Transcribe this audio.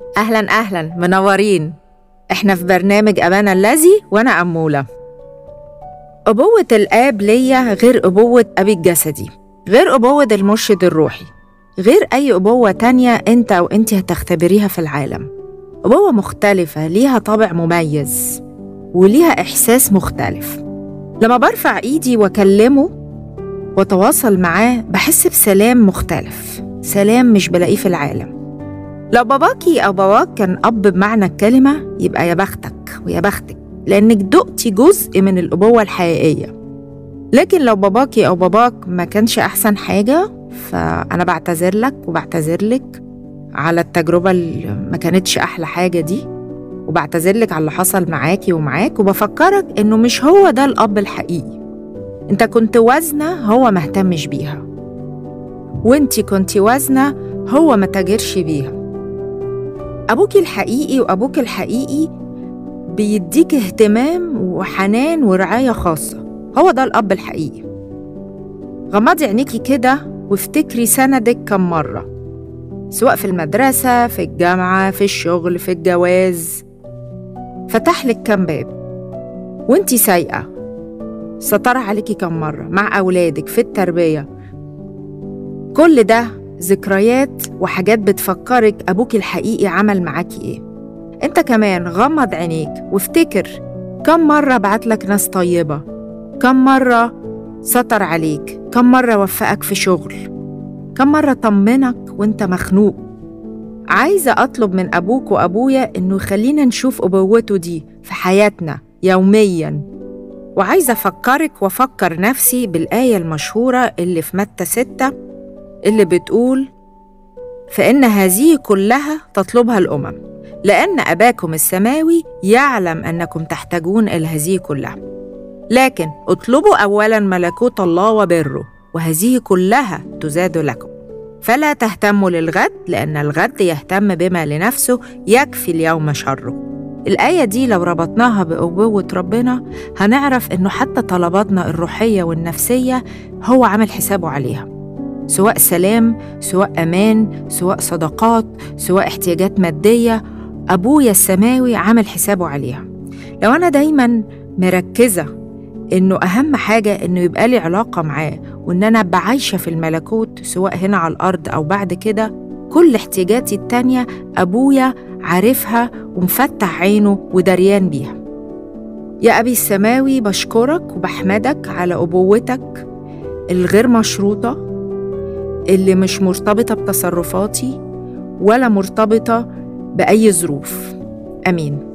أهلا أهلا منورين إحنا في برنامج أبانا الذي وأنا أمولة أبوة الآب ليا غير أبوة أبي الجسدي غير أبوة المرشد الروحي غير أي أبوة تانية أنت أو أنت هتختبريها في العالم أبوة مختلفة ليها طابع مميز وليها إحساس مختلف لما برفع إيدي وأكلمه وأتواصل معاه بحس بسلام مختلف سلام مش بلاقيه في العالم لو باباكي أو باباك كان أب بمعنى الكلمة يبقى يا بختك ويا بختك لأنك دقتي جزء من الأبوة الحقيقية لكن لو باباكي أو باباك ما كانش أحسن حاجة فأنا بعتذر لك وبعتذر لك على التجربة اللي ما كانتش أحلى حاجة دي وبعتذر لك على اللي حصل معاكي ومعاك وبفكرك إنه مش هو ده الأب الحقيقي أنت كنت وزنة هو ما اهتمش بيها وانتي كنتي وزنة هو ما تاجرش بيها أبوكي الحقيقي وأبوك الحقيقي بيديك اهتمام وحنان ورعاية خاصة هو ده الأب الحقيقي غمضي عينيكي كده وافتكري سندك كم مرة سواء في المدرسة في الجامعة في الشغل في الجواز فتح لك كم باب وانتي سايقة ستر عليكي كم مرة مع أولادك في التربية كل ده ذكريات وحاجات بتفكرك أبوك الحقيقي عمل معاكي إيه أنت كمان غمض عينيك وافتكر كم مرة بعتلك ناس طيبة كم مرة سطر عليك كم مرة وفقك في شغل كم مرة طمنك وانت مخنوق عايزة أطلب من أبوك وأبويا إنه يخلينا نشوف أبوته دي في حياتنا يومياً وعايزة أفكرك وأفكر نفسي بالآية المشهورة اللي في متى ستة اللي بتقول فإن هذه كلها تطلبها الأمم لأن أباكم السماوي يعلم أنكم تحتاجون إلى هذه كلها لكن اطلبوا أولا ملكوت الله وبره وهذه كلها تزاد لكم فلا تهتموا للغد لأن الغد يهتم بما لنفسه يكفي اليوم شره الآية دي لو ربطناها بأبوة ربنا هنعرف إنه حتى طلباتنا الروحية والنفسية هو عامل حسابه عليها سواء سلام سواء أمان سواء صداقات سواء احتياجات مادية أبويا السماوي عامل حسابه عليها لو أنا دايما مركزة إنه أهم حاجة إنه يبقى لي علاقة معاه وإن أنا أبقى عايشة في الملكوت سواء هنا على الأرض أو بعد كده كل احتياجاتي التانية أبويا عارفها ومفتح عينه ودريان بيها يا أبي السماوي بشكرك وبحمدك على أبوتك الغير مشروطة اللي مش مرتبطة بتصرفاتي ولا مرتبطة بأي ظروف آمين